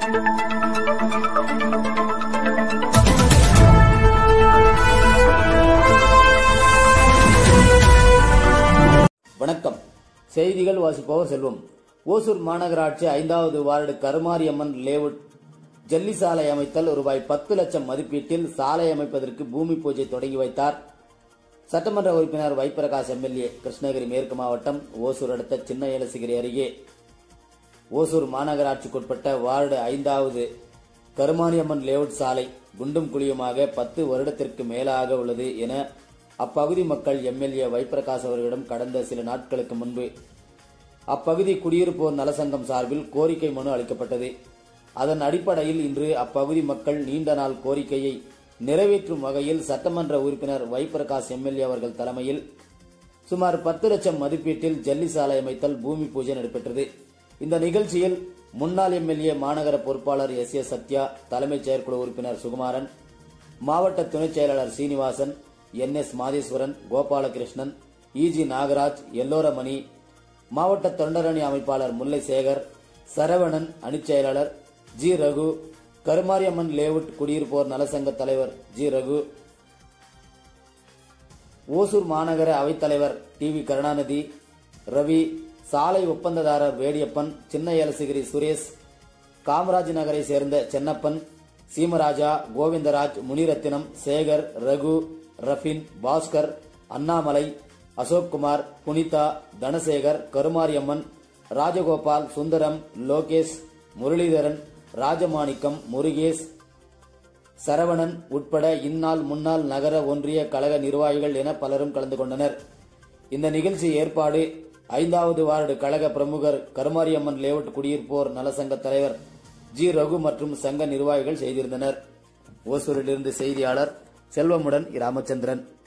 வணக்கம் செய்திகள் வாசிப்பவர் செல்வம் ஓசூர் மாநகராட்சி ஐந்தாவது வார்டு கருமாரியம்மன் லேவுட் ஜல்லி சாலை அமைத்தல் ரூபாய் பத்து லட்சம் மதிப்பீட்டில் சாலை அமைப்பதற்கு பூமி பூஜை தொடங்கி வைத்தார் சட்டமன்ற உறுப்பினர் வைப்பிரகாஷ் எம்எல்ஏ கிருஷ்ணகிரி மேற்கு மாவட்டம் ஓசூர் அடுத்த சின்ன ஏலசிகிரி அருகே ஓசூர் மாநகராட்சிக்குட்பட்ட வார்டு ஐந்தாவது கருமாரியம்மன் லேஅவுட் சாலை குண்டும் குழியுமாக பத்து வருடத்திற்கு மேலாக உள்ளது என அப்பகுதி மக்கள் எம்எல்ஏ வைப்பிரகாஷ் அவர்களிடம் கடந்த சில நாட்களுக்கு முன்பு அப்பகுதி குடியிருப்போர் நலசங்கம் சார்பில் கோரிக்கை மனு அளிக்கப்பட்டது அதன் அடிப்படையில் இன்று அப்பகுதி மக்கள் நீண்ட நாள் கோரிக்கையை நிறைவேற்றும் வகையில் சட்டமன்ற உறுப்பினர் வைப்பிரகாஷ் எம்எல்ஏ அவர்கள் தலைமையில் சுமார் பத்து லட்சம் மதிப்பீட்டில் ஜல்லி சாலை அமைத்தல் பூமி பூஜை நடைபெற்றது இந்த நிகழ்ச்சியில் முன்னாள் எம்எல்ஏ மாநகர பொறுப்பாளர் எஸ் ஏ சத்யா தலைமைச் செயற்குழு உறுப்பினர் சுகுமாரன் மாவட்ட துணைச் செயலாளர் Srinivasan N S Madheswaran Gopalakrishnan EG Nagaraj Elloramani மாவட்ட தொண்டரணி அமைப்பாளர் முல்லை சேகர் சரவணன் அணிச் செயலாளர் ஜி ரகு கருமாரியம்மன் லேவுட் குடியிருப்போர் நலசங்க தலைவர் ஜி ரகு ஓசூர் மாநகர அவைத்தலைவர் டி வி கருணாநிதி ரவி சாலை ஒப்பந்ததாரர் வேடியப்பன் சின்ன ஏலசிகிரி சுரேஷ் காமராஜ் நகரை சேர்ந்த சென்னப்பன் சீமராஜா கோவிந்தராஜ் முனிரத்தினம் சேகர் ரகு ரஃபின் பாஸ்கர் அண்ணாமலை அசோக்குமார் புனிதா தனசேகர் கருமாரியம்மன் ராஜகோபால் சுந்தரம் லோகேஷ் முரளிதரன் ராஜமாணிக்கம் முருகேஷ் சரவணன் உட்பட இந்நாள் முன்னாள் நகர ஒன்றிய கழக நிர்வாகிகள் என பலரும் கலந்து கொண்டனர் இந்த நிகழ்ச்சி ஏற்பாடு ஐந்தாவது வார்டு கழக பிரமுகர் கருமாரியம்மன் லேஅவுட் குடியிருப்போர் நலசங்க தலைவர் ஜி ரகு மற்றும் சங்க நிர்வாகிகள் செய்திருந்தனர் ஓசூரிலிருந்து செய்தியாளர் செல்வமுடன் ராமச்சந்திரன்